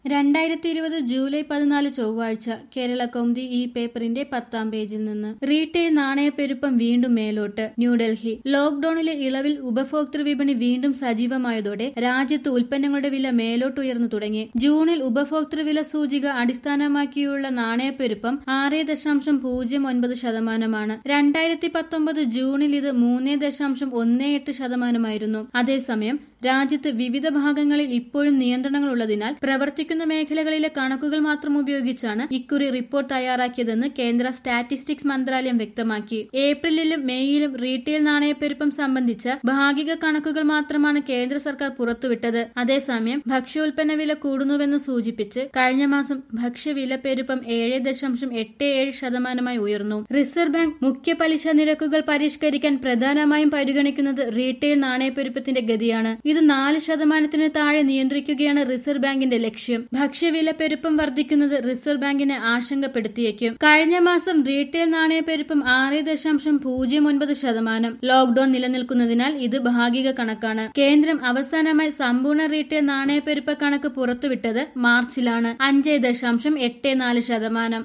രണ്ടായിരത്തി ഇരുപത് ജൂലൈ പതിനാല് ചൊവ്വാഴ്ച കേരള കൗമുദി ഈ പേപ്പറിന്റെ പത്താം പേജിൽ നിന്ന് റീറ്റെയിൽ നാണയപ്പെരുപ്പം വീണ്ടും മേലോട്ട് ന്യൂഡൽഹി ലോക്ഡൌണിലെ ഇളവിൽ ഉപഭോക്തൃ വിപണി വീണ്ടും സജീവമായതോടെ രാജ്യത്ത് ഉൽപ്പന്നങ്ങളുടെ വില മേലോട്ടുയർന്നു തുടങ്ങി ജൂണിൽ ഉപഭോക്തൃ വില സൂചിക അടിസ്ഥാനമാക്കിയുള്ള നാണയപ്പെരുപ്പം ആറ് ദശാംശം പൂജ്യം ഒൻപത് ശതമാനമാണ് രണ്ടായിരത്തി പത്തൊമ്പത് ജൂണിൽ ഇത് മൂന്ന് ദശാംശം ഒന്ന് എട്ട് ശതമാനമായിരുന്നു അതേസമയം രാജ്യത്ത് വിവിധ ഭാഗങ്ങളിൽ ഇപ്പോഴും നിയന്ത്രണങ്ങളുള്ളതിനാൽ പ്രവർത്തിക്കുന്ന മേഖലകളിലെ കണക്കുകൾ മാത്രം ഉപയോഗിച്ചാണ് ഇക്കുറി റിപ്പോർട്ട് തയ്യാറാക്കിയതെന്ന് കേന്ദ്ര സ്റ്റാറ്റിസ്റ്റിക്സ് മന്ത്രാലയം വ്യക്തമാക്കി ഏപ്രിലിലും മെയ്യിലും റീറ്റെയിൽ നാണയപ്പെരുപ്പം സംബന്ധിച്ച ഭാഗിക കണക്കുകൾ മാത്രമാണ് കേന്ദ്ര സർക്കാർ പുറത്തുവിട്ടത് അതേസമയം ഭക്ഷ്യോൽപ്പന്ന വില കൂടുന്നുവെന്ന് സൂചിപ്പിച്ച് കഴിഞ്ഞ മാസം ഭക്ഷ്യവില പെരുപ്പം ഏഴ് ദശാംശം എട്ട് ഏഴ് ശതമാനമായി ഉയർന്നു റിസർവ് ബാങ്ക് മുഖ്യ പലിശ നിരക്കുകൾ പരിഷ്കരിക്കാൻ പ്രധാനമായും പരിഗണിക്കുന്നത് റീറ്റെയിൽ നാണയപ്പെരുപ്പത്തിന്റെ ഗതിയാണ് ഇത് നാല് ശതമാനത്തിന് താഴെ നിയന്ത്രിക്കുകയാണ് റിസർവ് ബാങ്കിന്റെ ലക്ഷ്യം ഭക്ഷ്യവില പെരുപ്പം വർദ്ധിക്കുന്നത് റിസർവ് ബാങ്കിനെ ആശങ്കപ്പെടുത്തിയേക്കും കഴിഞ്ഞ മാസം റീറ്റെയിൽ നാണയപ്പെരുപ്പം ആറ് ദശാംശം പൂജ്യം ഒൻപത് ശതമാനം ലോക്ഡൌൺ നിലനിൽക്കുന്നതിനാൽ ഇത് ഭാഗിക കണക്കാണ് കേന്ദ്രം അവസാനമായി സമ്പൂർണ്ണ റീറ്റെയിൽ നാണയപ്പെരുപ്പ കണക്ക് പുറത്തുവിട്ടത് മാർച്ചിലാണ് അഞ്ച് ദശാംശം എട്ട് നാല് ശതമാനം